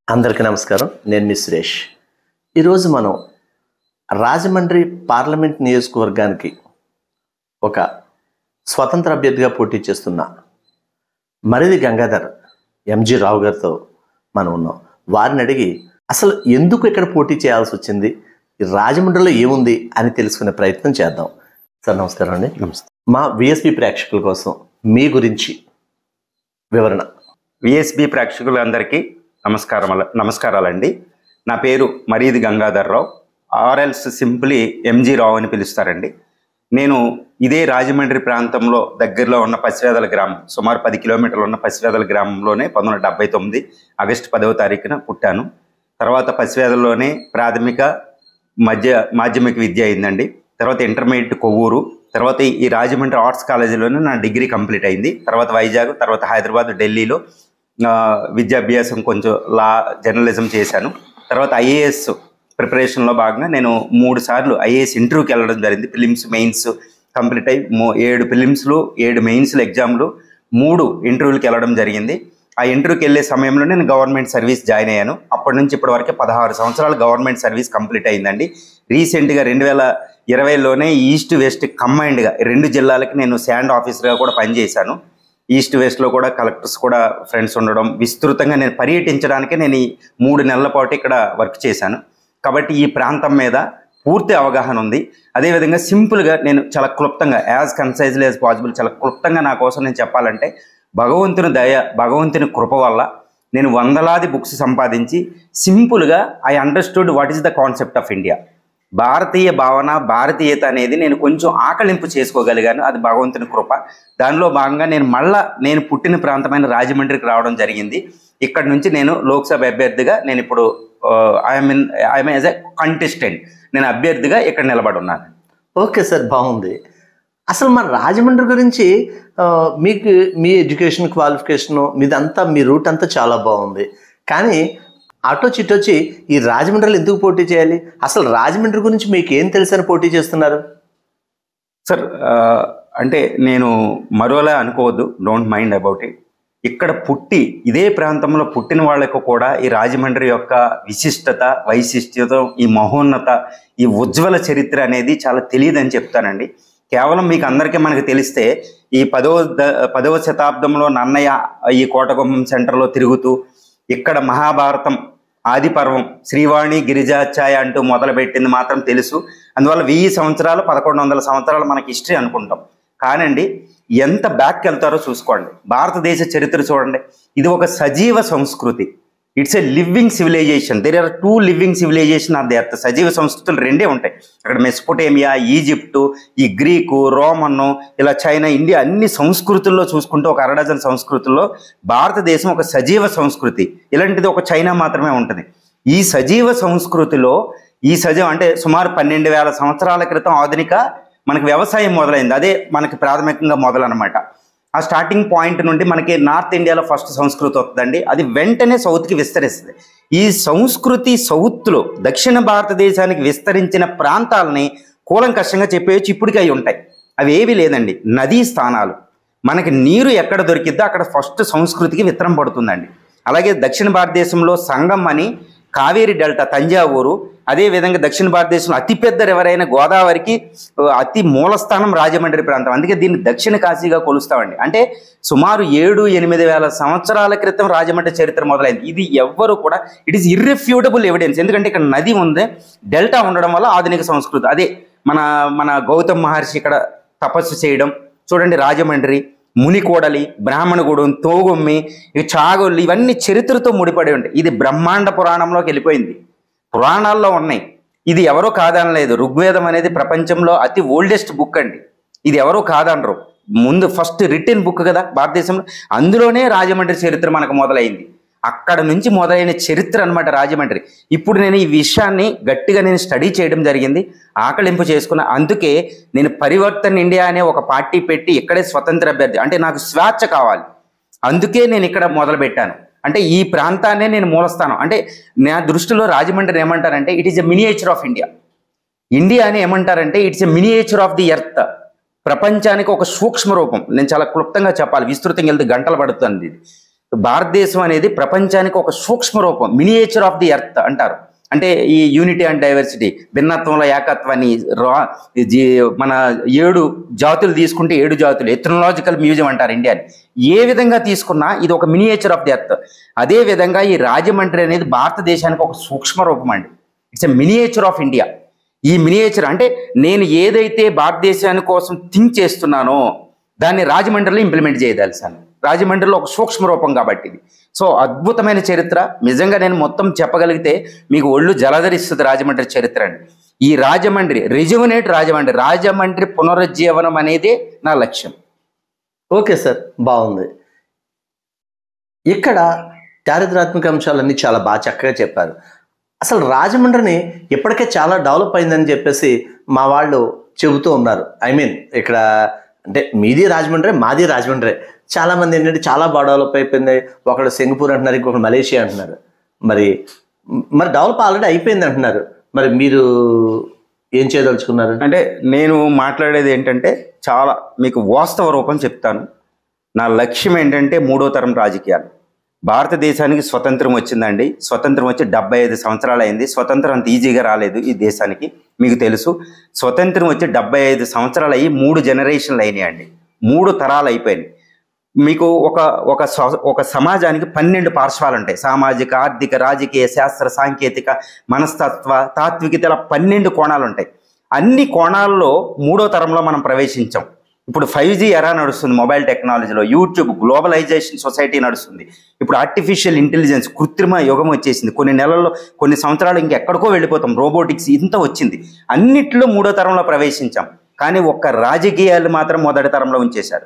అందరికీ నమస్కారం నేను మీ సురేష్ ఈరోజు మనం రాజమండ్రి పార్లమెంట్ నియోజకవర్గానికి ఒక స్వతంత్ర అభ్యర్థిగా పోటీ చేస్తున్న మరిది గంగాధర్ ఎంజి రావు గారితో మనం ఉన్నాం వారిని అడిగి అసలు ఎందుకు ఇక్కడ పోటీ చేయాల్సి వచ్చింది ఈ రాజమండ్రిలో ఏముంది అని తెలుసుకునే ప్రయత్నం చేద్దాం సార్ నమస్కారం అండి నమస్తే మా విఎస్పి ప్రేక్షకుల కోసం మీ గురించి వివరణ విఎస్బి ప్రేక్షకులందరికీ నమస్కారం నమస్కారాలండి నా పేరు మరీది గంగాధర్ రావు ఆర్ఎల్స్ సింప్లీ ఎంజీ రావు అని పిలుస్తారండి నేను ఇదే రాజమండ్రి ప్రాంతంలో దగ్గరలో ఉన్న పసివేదల గ్రామం సుమారు పది కిలోమీటర్లు ఉన్న పసివేదల గ్రామంలోనే పంతొమ్మిది వందల డెబ్బై తొమ్మిది ఆగస్టు పదవ తారీఖున పుట్టాను తర్వాత పసివేదల్లోనే ప్రాథమిక మధ్య మాధ్యమిక విద్య అయిందండి తర్వాత ఇంటర్మీడియట్ కొవ్వూరు తర్వాత ఈ రాజమండ్రి ఆర్ట్స్ కాలేజీలోనే నా డిగ్రీ కంప్లీట్ అయింది తర్వాత వైజాగ్ తర్వాత హైదరాబాద్ ఢిల్లీలో ఆ, విద్యాభ్యాసం కొంచెం లా జర్నలిజం చేశాను తర్వాత ఐఏఎస్ ప్రిపరేషన్లో భాగంగా నేను మూడు సార్లు ఐఏఎస్ ఇంటర్వ్యూకి వెళ్ళడం జరిగింది ఫిలిమ్స్ మెయిన్స్ కంప్లీట్ అయ్యి మూ- ఏడు ఫిలిమ్స్లు ఏడు మెయిన్స్లు ఎగ్జామ్లు మూడు ఇంటర్వ్యూలకు వెళ్ళడం జరిగింది ఆ ఇంటర్వ్యూకి వెళ్ళే సమయంలో నేను గవర్నమెంట్ సర్వీస్ జాయిన్ అయ్యాను అప్పటి నుంచి ఇప్పటి వరకు పదహారు సంవత్సరాలు గవర్నమెంట్ సర్వీస్ కంప్లీట్ అయిందండి రీసెంట్గా రెండు వేల ఇరవైలోనే ఈస్ట్ వెస్ట్ కంబైన్డ్గా రెండు జిల్లాలకి నేను శాండ్ ఆఫీసర్గా కూడా పనిచేశాను ఈస్ట్ వెస్ట్లో కూడా కలెక్టర్స్ కూడా ఫ్రెండ్స్ ఉండడం విస్తృతంగా నేను పర్యటించడానికి నేను ఈ మూడు నెలల పాటు ఇక్కడ వర్క్ చేశాను కాబట్టి ఈ ప్రాంతం మీద పూర్తి అవగాహన ఉంది అదేవిధంగా సింపుల్గా నేను చాలా క్లుప్తంగా యాజ్ కన్సైజ్లీ యాజ్ పాసిబుల్ చాలా క్లుప్తంగా నా కోసం నేను చెప్పాలంటే భగవంతుని దయ భగవంతుని కృప వల్ల నేను వందలాది బుక్స్ సంపాదించి సింపుల్గా I understood what is the concept of India భారతీయ భావన భారతీయత అనేది నేను కొంచెం ఆకలింపు చేసుకోగలిగాను అది భగవంతుని కృప దానిలో భాగంగా నేను మళ్ళా నేను పుట్టిన ప్రాంతమైన రాజమండ్రికి రావడం జరిగింది ఇక్కడ నుంచి నేను లోక్సభ అభ్యర్థిగా నేను ఇప్పుడు I'm in I'm as a contestant నేను అభ్యర్థిగా ఇక్కడ నిలబడి ఉన్నాను ఓకే సార్ బాగుంది అసలు మన రాజమండ్రి గురించి ఆ, మీకు మీ ఎడ్యుకేషన్ క్వాలిఫికేషన్ మీదంతా మీ రూట్ అంతా చాలా బాగుంది కానీ అటో చిట్టొచ్చి ఈ రాజమండ్రిలో ఎందుకు పోటీ చేయాలి అసలు రాజమండ్రి గురించి మీకు ఏం తెలుసని పోటీ చేస్తున్నారు సార్ ఆ, అంటే నేను మరోలా అనుకోవద్దు డోంట్ మైండ్ అబౌట్ ఇట్ ఇక్కడ పుట్టి ఇదే ప్రాంతంలో పుట్టిన వాళ్ళకు కూడా ఈ రాజమండ్రి యొక్క విశిష్టత వైశిష్ట్యత ఈ మహోన్నత ఈ ఉజ్వల చరిత్ర అనేది చాలా తెలియదని చెప్తానండి కేవలం మీకు అందరికీ మనకు తెలిస్తే ఈ పదవ ద- పదవ శతాబ్దంలో నన్నయ్య ఈ కోటగుమ్మం సెంటర్లో తిరుగుతూ ఇక్కడ మహాభారతం ఆది పర్వం శ్రీవాణి గిరిజాఛాయ అంటూ మొదలుపెట్టింది మాత్రం తెలుసు అందువల్ల వెయ్యి సంవత్సరాలు పదకొండు వందల సంవత్సరాలు మనకి హిస్టరీ అనుకుంటాం కానండి ఎంత బ్యాక్ వెళ్తారో చూసుకోండి భారతదేశ చరిత్ర చూడండి ఇది ఒక సజీవ సంస్కృతి it's a living civilisation there are two living civilisation of the earth సజీవ సంస్కృతులు రెండే ఉంటాయి అక్కడ మెస్పోటేమియా ఈజిప్టు ఈ గ్రీకు రోమన్ ఇలా చైనా ఇండియా అన్ని సంస్కృతుల్లో చూసుకుంటే ఒక అరడజన్ సంస్కృతుల్లో భారతదేశం ఒక సజీవ సంస్కృతి ఇలాంటిది ఒక చైనా మాత్రమే ఉంటుంది ఈ సజీవ సంస్కృతిలో ఈ సజీవ అంటే సుమారు పన్నెండు వేల సంవత్సరాల క్రితం ఆధునిక మనకి వ్యవసాయం మొదలైంది అదే మనకి ప్రాథమికంగా మొదలనమాట ఆ స్టార్టింగ్ పాయింట్ నుండి మనకి నార్త్ ఇండియాలో ఫస్ట్ సంస్కృతి వస్తుందండి అది వెంటనే సౌత్కి విస్తరిస్తుంది ఈ సంస్కృతి సౌత్లో దక్షిణ భారతదేశానికి విస్తరించిన ప్రాంతాలని కూలంకషంగా చెప్పేయచ్చు ఇప్పటికీ అవి ఉంటాయి అవి ఏవి లేదండి నదీ స్థానాలు మనకి నీరు ఎక్కడ దొరికిద్దో అక్కడ ఫస్ట్ సంస్కృతికి విత్తనం పడుతుందండి అలాగే దక్షిణ భారతదేశంలో సంగం అని కావేరి డెల్టా తంజావూరు అదేవిధంగా దక్షిణ భారతదేశంలో అతిపెద్ద రివరైన గోదావరికి ఆ, అతి మూలస్థానం రాజమండ్రి ప్రాంతం అందుకే దీన్ని దక్షిణ కాశీగా కొలుస్తామండి అంటే సుమారు ఏడు ఎనిమిది వేల సంవత్సరాల క్రితం రాజమండ్రి చరిత్ర మొదలైంది ఇది ఎవ్వరు కూడా ఇట్ ఈస్ ఇర్రిఫ్యూటబుల్ ఎవిడెన్స్ ఎందుకంటే ఇక్కడ నది ఉంది డెల్టా ఉండడం వల్ల ఆధునిక సంస్కృతి అదే మన మన గౌతమ్ మహర్షి ఇక్కడ తపస్సు చేయడం చూడండి రాజమండ్రి మునికోడలి బ్రాహ్మణగూడెం తోగొమ్మి ఇక చాగొల్లి ఇవన్నీ చరిత్రతో ముడిపడి ఉంటాయి ఇది బ్రహ్మాండ పురాణంలోకి వెళ్ళిపోయింది పురాణాల్లో ఉన్నాయి ఇది ఎవరో కాదనలేదు ఋగ్వేదం అనేది ప్రపంచంలో అతి ఓల్డెస్ట్ బుక్ అండి ఇది ఎవరో కాదనరు ముందు ఫస్ట్ రిటర్న్ బుక్ కదా భారతదేశంలో అందులోనే రాజమండ్రి చరిత్ర మనకు మొదలైంది అక్కడ నుంచి మొదలైన చరిత్ర అన్నమాట రాజమండ్రి ఇప్పుడు నేను ఈ విషయాన్ని గట్టిగా నేను స్టడీ చేయడం జరిగింది ఆకలింపు చేసుకున్న అందుకే నేను పరివర్తన్ ఇండియా అనే ఒక పార్టీ పెట్టి ఇక్కడే స్వతంత్ర అభ్యర్థి అంటే నాకు స్వేచ్ఛ కావాలి అందుకే నేను ఇక్కడ మొదలు పెట్టాను అంటే ఈ ప్రాంతాన్నే నేను మూలస్థానం అంటే నా దృష్టిలో రాజమండ్రి ఏమంటారంటే it is a miniature of India India అని ఏమంటారంటే it's a miniature of the earth ప్రపంచానికి ఒక సూక్ష్మ రూపం నేను చాలా క్లుప్తంగా చెప్పాలి విస్తృతంగా వెళ్తే గంటలు పడుతుంది ఇది భారతదేశం అనేది ప్రపంచానికి ఒక సూక్ష్మ రూపం మినియేచర్ ఆఫ్ ది ఎర్త్ అంటారు అంటే ఈ యూనిటీ అండ్ డైవర్సిటీ భిన్నత్వంలో ఏకత్వాన్ని రా జీ- మన ఏడు జాతులు తీసుకుంటే ఏడు జాతులు ఎథ్నలాజికల్ మ్యూజియం అంటారు ఇండియాని ఏ విధంగా తీసుకున్నా ఇది ఒక మినియేచర్ ఆఫ్ ది ఎర్త్ అదే విధంగా ఈ రాజమండ్రి అనేది భారతదేశానికి ఒక సూక్ష్మ రూపం అండి it's a miniature of India ఈ మినియేచర్ అంటే నేను ఏదైతే భారతదేశాని కోసం థింక్ చేస్తున్నానో దాన్ని రాజమండ్రిలో ఇంప్లిమెంట్ చేయదలిసాను రాజమండ్రిలో ఒక సూక్ష్మ రూపం కాబట్టి ఇది సో అద్భుతమైన చరిత్ర నిజంగా నేను మొత్తం చెప్పగలిగితే మీకు ఒళ్ళు జలధరిస్తుంది రాజమండ్రి చరిత్ర అండి ఈ రాజమండ్రి రిజువనేట్ రాజమండ్రి రాజమండ్రి పునరుజ్జీవనం అనేది నా లక్ష్యం ఓకే సార్ బాగుంది ఇక్కడ చారిత్రాత్మక అంశాలన్నీ చాలా బాగా చక్కగా చెప్పారు అసలు రాజమండ్రిని ఇప్పటికే చాలా డెవలప్ అయిందని చెప్పేసి మా వాళ్ళు చెబుతూ ఉన్నారు ఐ మీన్ ఇక్కడ అంటే మీది రాజమండ్రి మాది రాజమండ్రి చాలా మంది ఏంటంటే చాలా బాగా డెవలప్ అయిపోయింది ఒకళ్ళు సింగపూర్ అంటున్నారు ఇంకొకరు మలేషియా అంటున్నారు మరి మరి డెవలప్ ఆల్రెడీ అయిపోయింది అంటున్నారు మరి మీరు ఏం చేయదలుచుకున్నారు అంటే నేను మాట్లాడేది ఏంటంటే చాలా మీకు వాస్తవ రూపం చెప్తాను నా లక్ష్యం ఏంటంటే మూడో తరం రాజకీయాలు భారతదేశానికి స్వతంత్రం వచ్చిందండి స్వతంత్రం వచ్చి డెబ్బై ఐదు సంవత్సరాలు అయింది స్వతంత్రం అంత ఈజీగా రాలేదు ఈ దేశానికి మీకు తెలుసు స్వతంత్రం వచ్చి డెబ్బై ఐదు సంవత్సరాలు అయ్యి మూడు జనరేషన్లు అయినాయండి మూడు తరాలు అయిపోయినాయి మీకు ఒక ఒక స- ఒక సమాజానికి పన్నెండు పార్శ్వాలు ఉంటాయి సామాజిక ఆర్థిక రాజకీయ శాస్త్ర సాంకేతిక మనస్తత్వ తాత్వికత ఇలా పన్నెండు కోణాలు ఉంటాయి అన్ని కోణాల్లో మూడో తరంలో మనం ప్రవేశించాం ఇప్పుడు ఫైవ్ జీ ఎరా నడుస్తుంది మొబైల్ టెక్నాలజీలో యూట్యూబ్ గ్లోబలైజేషన్ సొసైటీ నడుస్తుంది ఇప్పుడు ఆర్టిఫిషియల్ ఇంటెలిజెన్స్ కృత్రిమ యుగం వచ్చేసింది కొన్ని నెలల్లో కొన్ని సంవత్సరాలు ఇంకెక్కడికో వెళ్ళిపోతాం రోబోటిక్స్ ఇంత వచ్చింది అన్నిట్లో మూడో తరంలో ప్రవేశించాం కానీ ఒక్క రాజకీయాలు మాత్రం మొదటి తరంలో ఉంచేశారు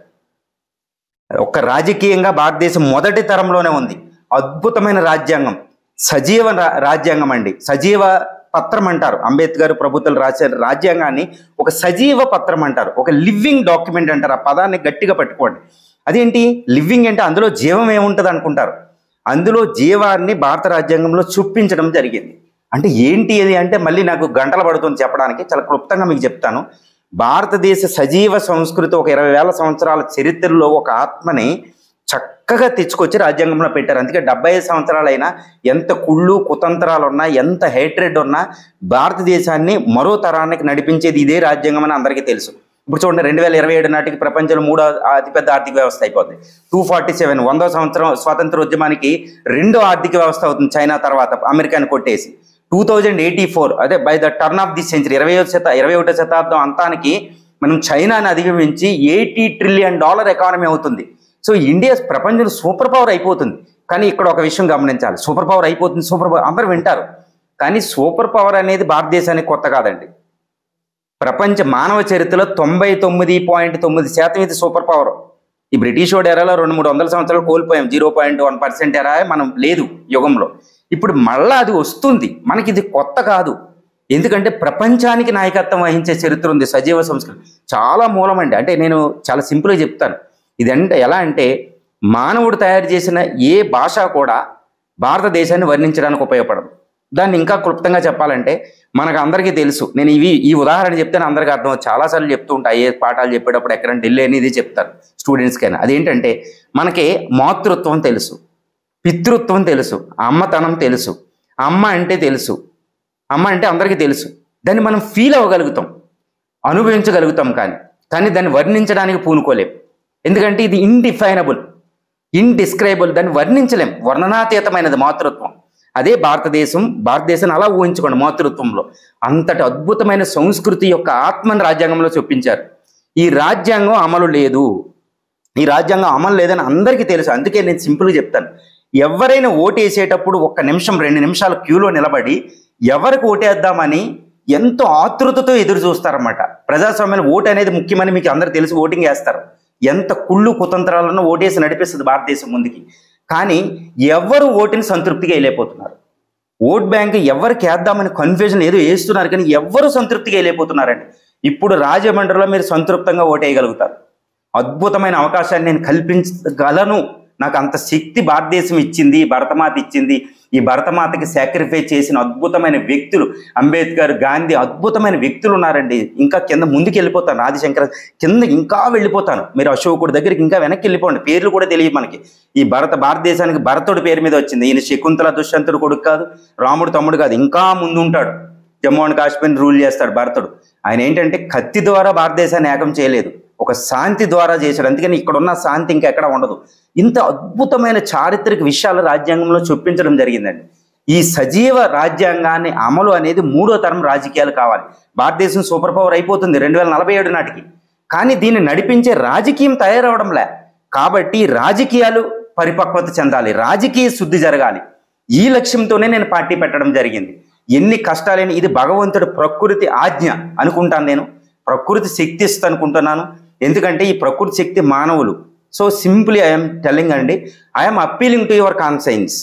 ఒక్క రాజకీయంగా భారతదేశం మొదటి తరంలోనే ఉంది అద్భుతమైన రాజ్యాంగం సజీవ రా- రాజ్యాంగం అండి సజీవ పత్రం అంటారు అంబేద్కర్ ప్రభుత్వాలు రాసే రాజ్యాంగాన్ని ఒక సజీవ పత్రం అంటారు ఒక లివింగ్ డాక్యుమెంట్ అంటారు ఆ పదాన్ని గట్టిగా పట్టుకోండి అదేంటి లివింగ్ అంటే అందులో జీవం ఏముంటుంది అనుకుంటారు అందులో జీవాన్ని భారత రాజ్యాంగంలో చూపించడం జరిగింది అంటే ఏంటి అది అంటే మళ్ళీ నాకు గంటలు పడుతుంది చెప్పడానికి చాలా క్లుప్తంగా మీకు చెప్తాను భారతదేశ సజీవ సంస్కృతి ఒక ఇరవై వేల సంవత్సరాల చరిత్రలో ఒక ఆత్మని చక్కగా తెచ్చుకొచ్చి రాజ్యాంగంలో పెట్టారు అందుకే డెబ్బై ఐదు సంవత్సరాలైనా ఎంత కుళ్ళు కుతంత్రాలు ఉన్నా ఎంత హేట్రెడ్ ఉన్నా భారతదేశాన్ని మరో తరానికి నడిపించేది ఇదే రాజ్యాంగం అని అందరికీ తెలుసు ఇప్పుడు చూడండి రెండు వేల ఇరవై ఏడు నాటికి ప్రపంచంలో మూడో అతిపెద్ద ఆర్థిక వ్యవస్థ అయిపోద్ది టూ ఫార్టీ సెవెన్ వందో సంవత్సరం స్వాతంత్ర ఉద్యమానికి రెండో ఆర్థిక వ్యవస్థ అవుతుంది చైనా తర్వాత అమెరికాని కొట్టేసి టూ థౌజండ్ ఎయిటీ ఫోర్ అదే by the turn of the century ఇరవై శత ఇరవై ఒకటో శతాబ్దం అంతానికి మనం చైనాని అధిగమించి ఎయిటీ ట్రిలియన్ డాలర్ ఎకానమీ అవుతుంది సో ఇండియా ప్రపంచంలో సూపర్ పవర్ అయిపోతుంది కానీ ఇక్కడ ఒక విషయం గమనించాలి సూపర్ పవర్ అయిపోతుంది సూపర్ పవర్ అందరూ వింటారు కానీ సూపర్ పవర్ అనేది భారతదేశానికి కొత్త కాదండి ప్రపంచ మానవ చరిత్రలో తొంభై తొమ్మిది పాయింట్ తొమ్మిది శాతం ఇది సూపర్ పవర్ ఈ బ్రిటిష్ వాడు ఎరాలో రెండు మూడు వందల సంవత్సరాలు కోల్పోయాం జీరో పాయింట్ వన్ పర్సెంట్ ఎరా మనం లేదు యుగంలో ఇప్పుడు మళ్ళా అది వస్తుంది మనకి ఇది కొత్త కాదు ఎందుకంటే ప్రపంచానికి నాయకత్వం వహించే చరిత్ర ఉంది సజీవ సంస్కృతి చాలా మూలమండి అంటే నేను చాలా సింపుల్గా చెప్తాను ఇదంటే ఎలా అంటే మానవుడు తయారు చేసిన ఏ భాష కూడా భారతదేశాన్ని వర్ణించడానికి ఉపయోగపడదు దాన్ని ఇంకా క్లుప్తంగా చెప్పాలంటే మనకు అందరికీ తెలుసు నేను ఇవి ఈ ఉదాహరణ చెప్తే అందరికీ అర్థం అవుతుంది. చాలాసార్లు చెప్తూ ఉంటాయి ఏ పాఠాలు చెప్పేటప్పుడు ఎక్కడైనా ఢిల్లీ అని ఇది చెప్తారు స్టూడెంట్స్కైనా అదేంటంటే మనకి మాతృత్వం తెలుసు పితృత్వం తెలుసు అమ్మతనం తెలుసు అమ్మ అంటే తెలుసు అమ్మ అంటే అందరికీ తెలుసు దాన్ని మనం ఫీల్ అవ్వగలుగుతాం అనుభవించగలుగుతాం కానీ కానీ దాన్ని వర్ణించడానికి పూనుకోలేం ఎందుకంటే ఇది ఇండిఫైనబుల్ ఇండిస్క్రైబుల్ దాన్ని వర్ణించలేం వర్ణనాతీతమైనది మాతృత్వం అదే భారతదేశం భారతదేశాన్ని అలా ఊహించుకోండి మాతృత్వంలో అంతటి అద్భుతమైన సంస్కృతి యొక్క ఆత్మని రాజ్యాంగంలో చూపించారు ఈ రాజ్యాంగం అమలు లేదు ఈ రాజ్యాంగం అమలు లేదని అందరికీ తెలుసు అందుకే నేను సింపుల్గా చెప్తాను ఎవరైనా ఓటేసేటప్పుడు ఒక్క నిమిషం రెండు నిమిషాలు క్యూలో నిలబడి ఎవరికి ఓటేద్దామని ఎంతో ఆతృతతో ఎదురు చూస్తారన్నమాట ప్రజాస్వామ్యంలో ఓటు అనేది ముఖ్యమని మీకు అందరు తెలిసి ఓటింగ్ వేస్తారు ఎంత కుళ్ళు కుతంత్రాలను ఓటేసి నడిపిస్తుంది భారతదేశం ముందుకి కానీ ఎవరు ఓటుని సంతృప్తిగా వెళ్ళిపోతున్నారు ఓట్ బ్యాంక్ ఎవరికి వేద్దామని కన్ఫ్యూజన్ ఏదో వేస్తున్నారు కానీ ఎవరు సంతృప్తిగా వెళ్ళిపోతున్నారండి ఇప్పుడు రాజమండ్రిలో మీరు సంతృప్తంగా ఓటేయగలుగుతారు అద్భుతమైన అవకాశాన్ని నేను కల్పించగలను నాకు అంత శక్తి భారతదేశం ఇచ్చింది భరతమాత ఇచ్చింది ఈ భరతమాతకి సాక్రిఫైస్ చేసిన అద్భుతమైన వ్యక్తులు అంబేద్కర్ గాంధీ అద్భుతమైన వ్యక్తులు ఉన్నారండి ఇంకా కింద ముందుకు వెళ్ళిపోతాను ఆదిశంకర కింద ఇంకా వెళ్ళిపోతాను మీరు అశోకుడి దగ్గరికి ఇంకా వెనక్కి వెళ్ళిపోండి పేర్లు కూడా తెలియదు మనకి ఈ భరత భారతదేశానికి భరతుడి పేరు మీద వచ్చింది ఈయన శకుంతల దుష్యంతుడు కొడుకు కాదు రాముడు తమ్ముడు కాదు ఇంకా ముందు ఉంటాడు జమ్మూ అండ్ కాశ్మీర్ రూల్ చేస్తాడు భరతుడు ఆయన ఏంటంటే కత్తి ద్వారా భారతదేశాన్ని ఏకం చేయలేదు ఒక శాంతి ద్వారా చేశాడు అందుకని ఇక్కడ ఉన్న శాంతి ఇంకెక్కడ ఉండదు ఇంత అద్భుతమైన చారిత్రక విషయాలు రాజ్యాంగంలో చొప్పించడం జరిగిందండి ఈ సజీవ రాజ్యాంగాన్ని అమలు అనేది మూడో తరం రాజకీయాలు కావాలి భారతదేశం సూపర్ పవర్ అయిపోతుంది రెండు వేల నలభై ఏడు నాటికి కానీ దీన్ని నడిపించే రాజకీయం తయారవడంలే కాబట్టి రాజకీయాలు పరిపక్వత చెందాలి రాజకీయ శుద్ధి జరగాలి ఈ లక్ష్యంతోనే నేను పార్టీ పెట్టడం జరిగింది ఎన్ని కష్టాలైన ఇది భగవంతుడు ప్రకృతి ఆజ్ఞ అనుకుంటాను నేను ప్రకృతి శక్తి ఇస్తుంది అనుకుంటున్నాను ఎందుకంటే ఈ ప్రకృతి శక్తి మానవులు సో సింప్లీ ఐఎమ్ టెల్లింగ్ అండి I'm appealing to your conscience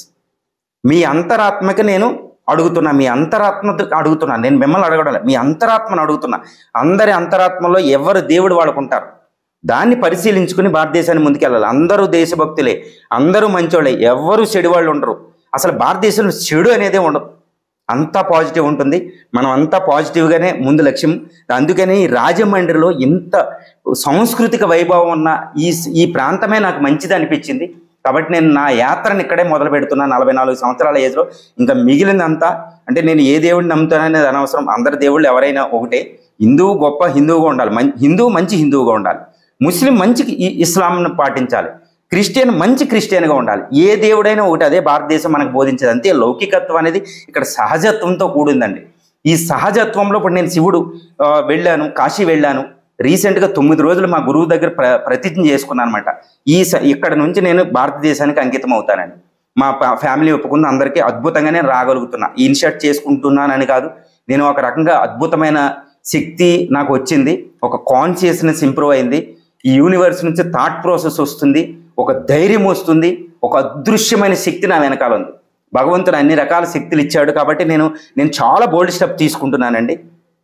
మీ అంతరాత్మకి నేను అడుగుతున్నా మీ అంతరాత్మ అడుగుతున్నా నేను మిమ్మల్ని అడగడం లేదు. మీ అంతరాత్మను అడుగుతున్నా అందరి అంతరాత్మలో ఎవరు దేవుడు వాళ్ళకుంటారు దాన్ని పరిశీలించుకుని భారతదేశాన్ని ముందుకెళ్ళాలి అందరూ దేశభక్తులే అందరూ మంచోళ్ళే ఎవ్వరూ చెడు వాళ్ళు ఉండరు అసలు భారతదేశంలో చెడు అనేదే ఉండదు అంతా పాజిటివ్ ఉంటుంది మనం అంతా పాజిటివ్గానే ముందు లక్ష్యం అందుకని ఈ రాజమండ్రిలో ఇంత సాంస్కృతిక వైభవం ఉన్న ఈ ఈ ప్రాంతమే నాకు మంచిది అనిపించింది కాబట్టి నేను నా యాత్రను ఇక్కడే మొదలు పెడుతున్నా నలభై నాలుగు సంవత్సరాల ఏజ్లో ఇంకా మిగిలిందంతా అంటే నేను ఏ దేవుడిని నమ్ముతాననేది అనవసరం అందరి దేవుళ్ళు ఎవరైనా ఒకటే హిందువు గొప్ప హిందువుగా ఉండాలి మం హిందువు మంచి హిందువుగా ఉండాలి ముస్లిం మంచి ఇ- ఇస్లాంను పాటించాలి క్రిస్టియన్ మంచి క్రిస్టియన్గా ఉండాలి ఏ దేవుడైనా ఒకటి అదే భారతదేశం మనకు బోధించేది అంతే లౌకికత్వం అనేది ఇక్కడ సహజత్వంతో కూడిందండి ఈ సహజత్వంలో ఇప్పుడు నేను శివుడు ఆ, వెళ్ళాను కాశీ వెళ్ళాను రీసెంట్గా తొమ్మిది రోజులు మా గురువు దగ్గర ప్ర ప్రతిజ్ఞ చేసుకున్నాను అనమాట ఈ స- ఇక్కడ నుంచి నేను భారతదేశానికి అంకితం అవుతానండి మా ప- ఫ్యామిలీ ఒప్పుకుంది అందరికీ అద్భుతంగా నేను రాగలుగుతున్నా ఇన్షర్ట్ చేసుకుంటున్నానని కాదు నేను ఒక రకంగా అద్భుతమైన శక్తి నాకు వచ్చింది ఒక కాన్షియస్నెస్ ఇంప్రూవ్ అయింది ఈ యూనివర్స్ నుంచి థాట్ ప్రాసెస్ వస్తుంది ఒక ధైర్యం వస్తుంది ఒక అదృశ్యమైన శక్తి నా వెనకాల ఉంది భగవంతుడు అన్ని రకాల శక్తులు ఇచ్చాడు కాబట్టి నేను నేను చాలా బోల్డ్ స్టెప్ తీసుకుంటున్నానండి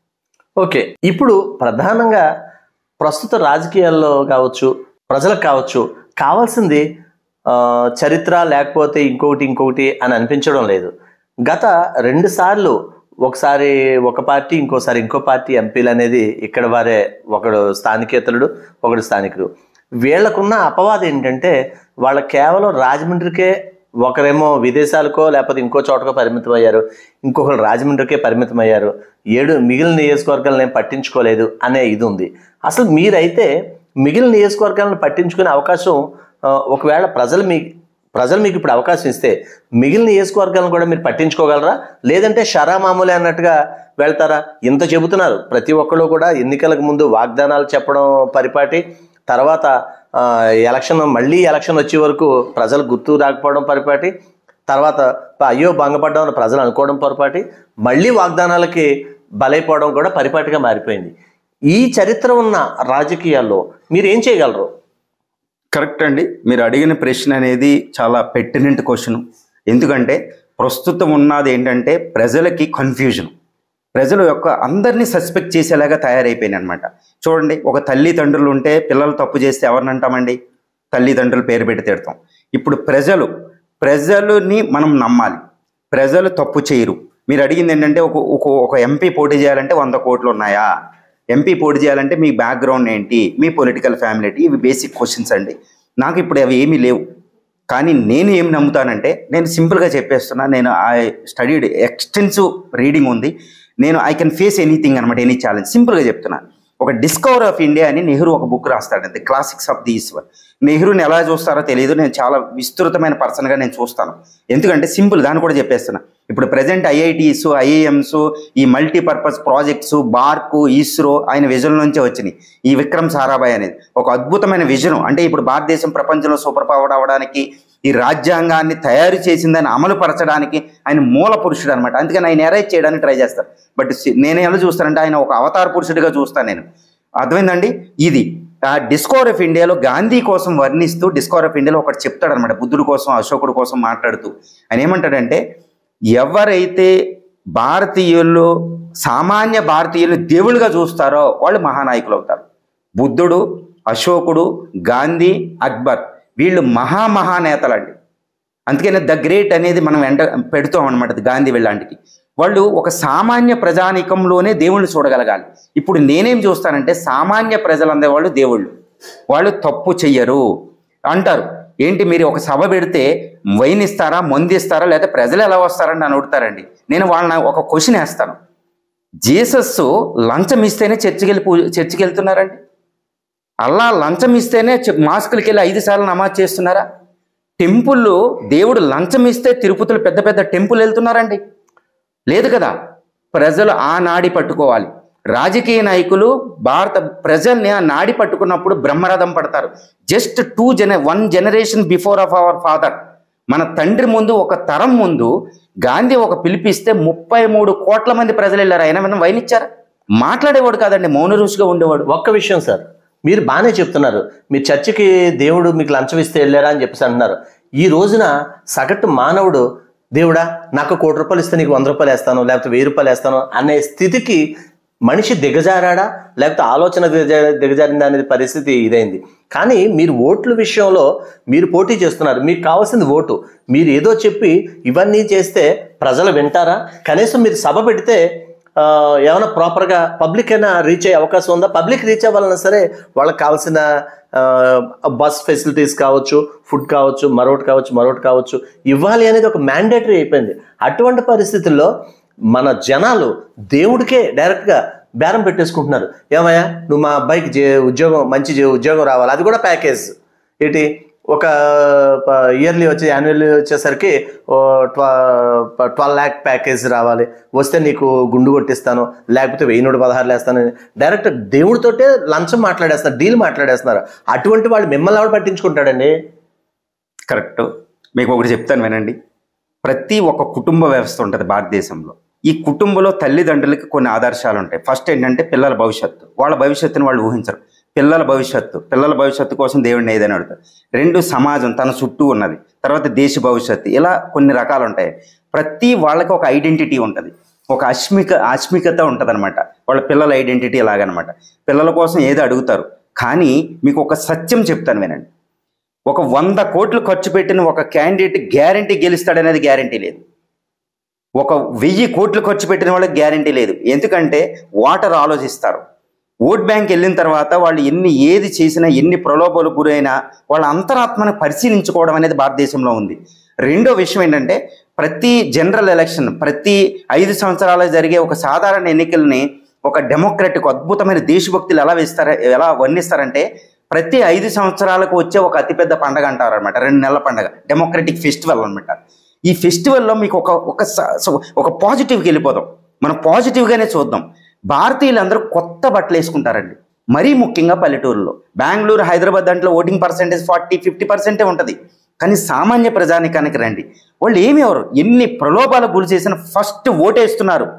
ఓకే ఇప్పుడు ప్రధానంగా ప్రస్తుత రాజకీయాల్లో కావచ్చు ప్రజలకు కావచ్చు కావాల్సింది ఆ, చరిత్ర లేకపోతే ఇంకొకటి ఇంకొకటి అని అనిపించడం లేదు గత రెండు సార్లు ఒకసారి ఒక పార్టీ ఇంకోసారి ఇంకో పార్టీ ఎంపీలు అనేది ఇక్కడ వారే ఒకడు స్థానికేతరుడు ఒకడు స్థానికుడు వీళ్ళకున్న అపవాదం ఏంటంటే వాళ్ళ కేవలం రాజమండ్రికే ఒకరేమో విదేశాలకో లేకపోతే ఇంకో చోటకో పరిమితం అయ్యారు ఇంకొకరు రాజమండ్రికే పరిమితం అయ్యారు ఏడు మిగిలిన నియోజకవర్గాలను ఏం పట్టించుకోలేదు అనే ఇది ఉంది అసలు మీరైతే మిగిలిన నియోజకవర్గాలను పట్టించుకునే అవకాశం ఆ, ఒకవేళ ప్రజలు మీ ప్రజలు మీకు ఇప్పుడు అవకాశం ఇస్తే మిగిలిన నియోజకవర్గాలను కూడా మీరు పట్టించుకోగలరా లేదంటే షరా మామూలే అన్నట్టుగా వెళ్తారా ఇంత చెబుతున్నారు ప్రతి ఒక్కళ్ళు కూడా ఎన్నికలకు ముందు వాగ్దానాలు చెప్పడం పరిపాటి తర్వాత ఆ, ఎలక్షన్ మళ్ళీ ఎలక్షన్ వచ్చే వరకు ప్రజలు గుర్తు రాకపోవడం పరిపాటి తర్వాత అయ్యో భంగపడ్డామని ప్రజలు అనుకోవడం పొరపాటి మళ్ళీ వాగ్దానాలకి బలైపోవడం కూడా పరిపాటిగా మారిపోయింది ఈ చరిత్ర ఉన్న రాజకీయాల్లో మీరు ఏం చేయగలరు కరెక్ట్ అండి మీరు అడిగిన ప్రశ్న అనేది చాలా పెర్టినెంట్ క్వశ్చన్ ఎందుకంటే ప్రస్తుతం ఉన్నది ఏంటంటే ప్రజలకి కన్ఫ్యూజన్ ప్రజలు యొక్క అందరినీ సస్పెక్ట్ చేసేలాగా తయారైపోయింది అనమాట చూడండి ఒక తల్లిదండ్రులు ఉంటే పిల్లలు తప్పు చేస్తే ఎవరిని అంటామండి తల్లిదండ్రులు పేరు పెట్టి తిడతాం ఇప్పుడు ప్రజలు ప్రజలని మనం నమ్మాలి ప్రజలు తప్పు చేయరు మీరు అడిగింది ఏంటంటే ఒక ఒక ఒక ఎంపీ పోటీ చేయాలంటే వంద కోట్లు ఉన్నాయా ఎంపీ పోటీ చేయాలంటే మీ బ్యాక్గ్రౌండ్ ఏంటి మీ పొలిటికల్ ఫ్యామిలీ ఏంటి ఇవి బేసిక్ క్వశ్చన్స్ అండి నాకు ఇప్పుడు అవి ఏమీ లేవు కానీ నేను ఏం నమ్ముతానంటే నేను సింపుల్గా చెప్పేస్తున్నా నేను ఐ స్టడీడ్ ఎక్స్టెన్సివ్ రీడింగ్ ఉంది నేను ఐ కెన్ ఫేస్ ఎనీథింగ్ అనమాట ఎనీ ఛాలెంజ్ సింపుల్గా చెప్తున్నాను ఒక డిస్కవర్ ఆఫ్ ఇండియా అని నెహ్రూ ఒక బుక్ రాస్తాడు ది క్లాసిక్స్ ఆఫ్ ది ఈశ్వర్ నెహ్రూని ఎలా చూస్తారో తెలియదు నేను చాలా విస్తృతమైన పర్సన్గా నేను చూస్తాను ఎందుకంటే సింపుల్ దాన్ని కూడా చెప్పేస్తున్నా ఇప్పుడు ప్రజెంట్ ఐఐటీస్ ఐఐఎంస్ ఈ మల్టీపర్పస్ ప్రాజెక్ట్స్ బార్కు ఇస్రో ఆయన విజన్ నుంచే వచ్చినాయి ఈ విక్రమ్ సారాభాయ్ అనేది ఒక అద్భుతమైన విజన్ అంటే ఇప్పుడు భారతదేశం ప్రపంచంలో సూపర్ పవర్ అవడానికి ఈ రాజ్యాంగాన్ని తయారు చేసిందని అమలు పరచడానికి ఆయన మూల పురుషుడు అనమాట అందుకని ఆయన ఎరైజ్ చేయడానికి ట్రై చేస్తాను బట్ నేను ఎలా చూస్తానంటే ఆయన ఒక అవతార పురుషుడిగా చూస్తాను నేను అర్థమైందండి ఇది ఆ డిస్కవర్ ఆఫ్ ఇండియాలో గాంధీ కోసం వర్ణిస్తూ డిస్కవర్ ఆఫ్ ఇండియాలో ఒకటి చెప్తాడు అనమాట బుద్ధుడి కోసం అశోకుడు కోసం మాట్లాడుతూ ఆయన ఏమంటాడంటే ఎవరైతే భారతీయులు సామాన్య భారతీయులు దేవుళ్ళుగా చూస్తారో వాళ్ళు మహానాయకులు అవుతారు బుద్ధుడు అశోకుడు గాంధీ అక్బర్ వీళ్ళు మహామహానేతలండి అందుకనే ద గ్రేట్ అనేది మనం వెంట పెడుతాం అనమాట గాంధీ వెళ్ళాంటికి వాళ్ళు ఒక సామాన్య ప్రజానీకంలోనే దేవుణ్ణి చూడగలగాలి ఇప్పుడు నేనేం చూస్తానంటే సామాన్య ప్రజలందే వాళ్ళు దేవుళ్ళు వాళ్ళు తప్పు చెయ్యరు అంటారు ఏంటి మీరు ఒక సభ పెడితే వైన్ ఇస్తారా మందు ఇస్తారా లేదా ప్రజలు ఎలా వస్తారని నన్ను అడుగుతారండి నేను వాళ్ళని ఒక క్వశ్చన్ వేస్తాను జీసస్ లంచం ఇస్తేనే చర్చికి వెళ్ళి పూ చర్చికి వెళ్తున్నారండి అల్లా లంచం ఇస్తేనే చె- మాస్కులకి వెళ్ళి ఐదు సార్లు నమాజ్ చేస్తున్నారా టెంపుల్లో దేవుడు లంచం ఇస్తే తిరుపతిలో పెద్ద పెద్ద టెంపుల్ వెళ్తున్నారండి లేదు కదా ప్రజలు ఆ నాడి పట్టుకోవాలి రాజకీయ నాయకులు భారత ప్రజల్ని ఆ నాడి పట్టుకున్నప్పుడు బ్రహ్మరథం పడతారు జస్ట్ టూ జన one generation before of our father మన తండ్రి ముందు ఒక తరం ముందు గాంధీ ఒక పిలిపిస్తే ముప్పై మూడు కోట్ల మంది ప్రజలు వెళ్ళారు ఆయన మీద వైనిచ్చారా మాట్లాడేవాడు కాదండి మౌన ఋషిగా ఉండేవాడు ఒక్క విషయం సార్ మీరు బాగానే చెప్తున్నారు మీ చర్చికి దేవుడు మీకు లంచం ఇస్తే వెళ్ళారా అని చెప్పేసి అంటున్నారు ఈ రోజున సగటు మానవుడు దేవుడా నాకు కోటి రూపాయలు ఇస్తే నీకు వంద రూపాయలు వేస్తాను లేకపోతే వెయ్యి రూపాయలు వేస్తాను అనే స్థితికి మనిషి దిగజారాడా లేకపోతే ఆలోచన దిగజా దిగజారిందా అనేది పరిస్థితి ఇదైంది కానీ మీరు ఓట్ల విషయంలో మీరు పోటీ చేస్తున్నారు మీకు కావాల్సింది ఓటు మీరు ఏదో చెప్పి ఇవన్నీ చేస్తే ప్రజలు వింటారా కనీసం మీరు సభ పెడితే ఆ, ఏమైనా ప్రాపర్గా పబ్లిక్ అయినా రీచ్ అయ్యే అవకాశం ఉందా పబ్లిక్ రీచ్ అవ్వాలన్నా సరే వాళ్ళకి కావాల్సిన బస్ ఫెసిలిటీస్ కావచ్చు ఫుడ్ కావచ్చు మరొకటి కావచ్చు మరొకటి కావచ్చు ఇవ్వాలి అనేది ఒక మ్యాండేటరీ అయిపోయింది అటువంటి పరిస్థితుల్లో మన జనాలు దేవుడికే డైరెక్ట్గా బేరం పెట్టేసుకుంటున్నారు ఏమయ్యా నువ్వు మా అబ్బాయికి జే ఉద్యోగం మంచి జే- ఉద్యోగం రావాలి అది కూడా ప్యాకేజ్ ఏంటి ఒక ఇయర్లీ వచ్చి యాన్యువల్లీ వచ్చేసరికి ట్వెల్వ్ ల్యాక్ ప్యాకేజ్ రావాలి వస్తే నీకు గుండు కొట్టిస్తాను లేకపోతే వెయ్యి నూట పదహారులు వేస్తాను డైరెక్ట్ దేవుడితోటే లంచం మాట్లాడేస్తున్నారు డీల్ మాట్లాడేస్తున్నారు అటువంటి వాళ్ళు మిమ్మల్ని ఎవరు పట్టించుకుంటాడండి కరెక్ట్ మీకు ఒకటి చెప్తాను వినండి ప్రతి ఒక్క కుటుంబ వ్యవస్థ ఉంటుంది భారతదేశంలో ఈ కుటుంబంలో తల్లిదండ్రులకి కొన్ని ఆదర్శాలు ఉంటాయి ఫస్ట్ ఏంటంటే పిల్లల భవిష్యత్తు వాళ్ళ భవిష్యత్తుని వాళ్ళు ఊహించరు పిల్లల భవిష్యత్తు పిల్లల భవిష్యత్తు కోసం దేవుడిని ఏదైనా అడుగుతారు రెండు సమాజం తన చుట్టూ ఉన్నది తర్వాత దేశ భవిష్యత్తు ఇలా కొన్ని రకాలు ఉంటాయి ప్రతి వాళ్ళకి ఒక ఐడెంటిటీ ఉంటుంది ఒక అస్మిక ఆస్మికత ఉంటుంది అనమాట వాళ్ళ పిల్లల ఐడెంటిటీ ఎలాగనమాట పిల్లల కోసం ఏదో అడుగుతారు కానీ మీకు ఒక సత్యం చెప్తాను వినండి ఒక వంద కోట్లు ఖర్చు పెట్టిన ఒక క్యాండిడేట్ గ్యారంటీ గెలుస్తాడనేది గ్యారంటీ లేదు ఒక వెయ్యి కోట్లు ఖర్చు పెట్టిన వాళ్ళకి గ్యారంటీ లేదు ఎందుకంటే వాటర్ ఆలోచిస్తారు ఓట్ బ్యాంక్ వెళ్ళిన తర్వాత వాళ్ళు ఎన్ని ఏది చేసినా ఎన్ని ప్రలోభాలు గురైనా వాళ్ళ అంతరాత్మను పరిశీలించుకోవడం అనేది భారతదేశంలో ఉంది రెండో విషయం ఏంటంటే ప్రతి జనరల్ ఎలక్షన్ ప్రతి ఐదు సంవత్సరాలు జరిగే ఒక సాధారణ ఎన్నికల్ని ఒక డెమోక్రటిక్ అద్భుతమైన దేశభక్తులు ఎలా వేస్తారా ఎలా వర్ణిస్తారంటే ప్రతి ఐదు సంవత్సరాలకు వచ్చే ఒక అతిపెద్ద పండగ అంటారు అనమాట రెండు నెలల పండగ డెమోక్రటిక్ ఫెస్టివల్ అనమాట ఈ ఫెస్టివల్లో మీకు ఒక ఒక స- స- ఒక పాజిటివ్కి వెళ్ళిపోదాం మనం పాజిటివ్గానే చూద్దాం భారతీయులందరూ కొత్త బట్టలు వేసుకుంటారండి మరీ ముఖ్యంగా పల్లెటూరులో బెంగళూరు హైదరాబాద్ దాంట్లో ఓటింగ్ పర్సెంటేజ్ ఫార్టీ ఫిఫ్టీ పర్సెంటే ఉంటుంది కానీ సామాన్య ప్రజానికానికి రండి వాళ్ళు ఏమి ఎవరు ఎన్ని ప్రలోభాలకు గురి చేసిన ఫస్ట్ ఓటేస్తున్నారు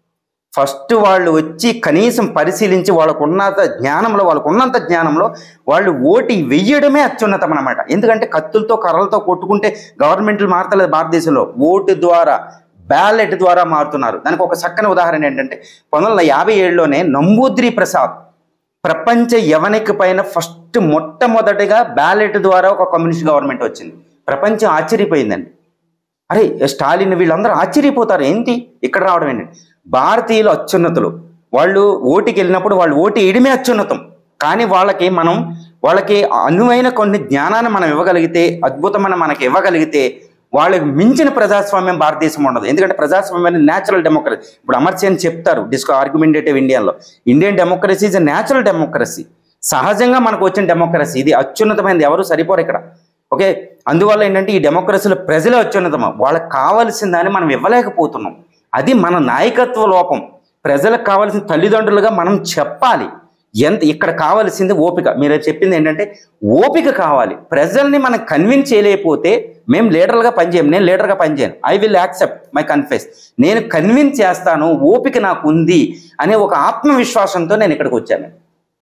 ఫస్ట్ వాళ్ళు వచ్చి కనీసం పరిశీలించి వాళ్ళకు ఉన్నంత జ్ఞానంలో వాళ్ళకు ఉన్నంత జ్ఞానంలో వాళ్ళు ఓటు వెయ్యడమే అత్యున్నతం అన్నమాట ఎందుకంటే కత్తులతో కర్రలతో కొట్టుకుంటే గవర్నమెంట్లు మారతలేదు భారతదేశంలో ఓటు ద్వారా బ్యాలెట్ ద్వారా మారుతున్నారు దానికి ఒక చక్కని ఉదాహరణ ఏంటంటే పంతొమ్మిది వందల యాభై ఏడులోనే నంబూద్రి ప్రసాద్ ప్రపంచ యవనిక పైన ఫస్ట్ మొట్టమొదటిగా బ్యాలెట్ ద్వారా ఒక కమ్యూనిస్ట్ గవర్నమెంట్ వచ్చింది ప్రపంచం ఆశ్చర్యపోయిందండి అరే స్టాలిన్ వీళ్ళందరూ ఆశ్చర్యపోతారు ఏంటి ఇక్కడ రావడం ఏంటి భారతీయులు అత్యున్నతులు వాళ్ళు ఓటుకి వెళ్ళినప్పుడు వాళ్ళు ఓటు వేయడమే అత్యున్నతం కానీ వాళ్ళకి మనం వాళ్ళకి అనువైన కొన్ని జ్ఞానాన్ని మనం ఇవ్వగలిగితే అద్భుతమైన మనకి ఇవ్వగలిగితే వాళ్ళకి మించిన ప్రజాస్వామ్యం భారతదేశం ఉండదు ఎందుకంటే ప్రజాస్వామ్యం అనేది న్యాచురల్ డెమోక్రసీ ఇప్పుడు అమర్చి అని చెప్తారు డిస్కో ఆర్గ్యుమెంటేటివ్ ఇండియాలో Indian democracy is natural democracy సహజంగా మనకు వచ్చిన డెమోక్రసీ ఇది అత్యున్నతమైనది ఎవరు సరిపోరు ఇక్కడ ఓకే అందువల్ల ఏంటంటే ఈ డెమోక్రసీలో ప్రజలే అత్యున్నతమా వాళ్ళకి కావాల్సిన దాన్ని మనం ఇవ్వలేకపోతున్నాం అది మన నాయకత్వ లోపం ప్రజలకు కావాల్సిన తల్లిదండ్రులుగా మనం చెప్పాలి ఎంత ఇక్కడ కావాల్సింది ఓపిక మీరు చెప్పింది ఏంటంటే ఓపిక కావాలి ప్రజల్ని మనం కన్విన్స్ చేయలేకపోతే మేము లీడర్గా పనిచేయం నేను లీడర్గా పనిచేయను I will accept my confess నేను కన్విన్స్ చేస్తాను ఓపిక నాకు ఉంది అనే ఒక ఆత్మవిశ్వాసంతో నేను ఇక్కడికి వచ్చాను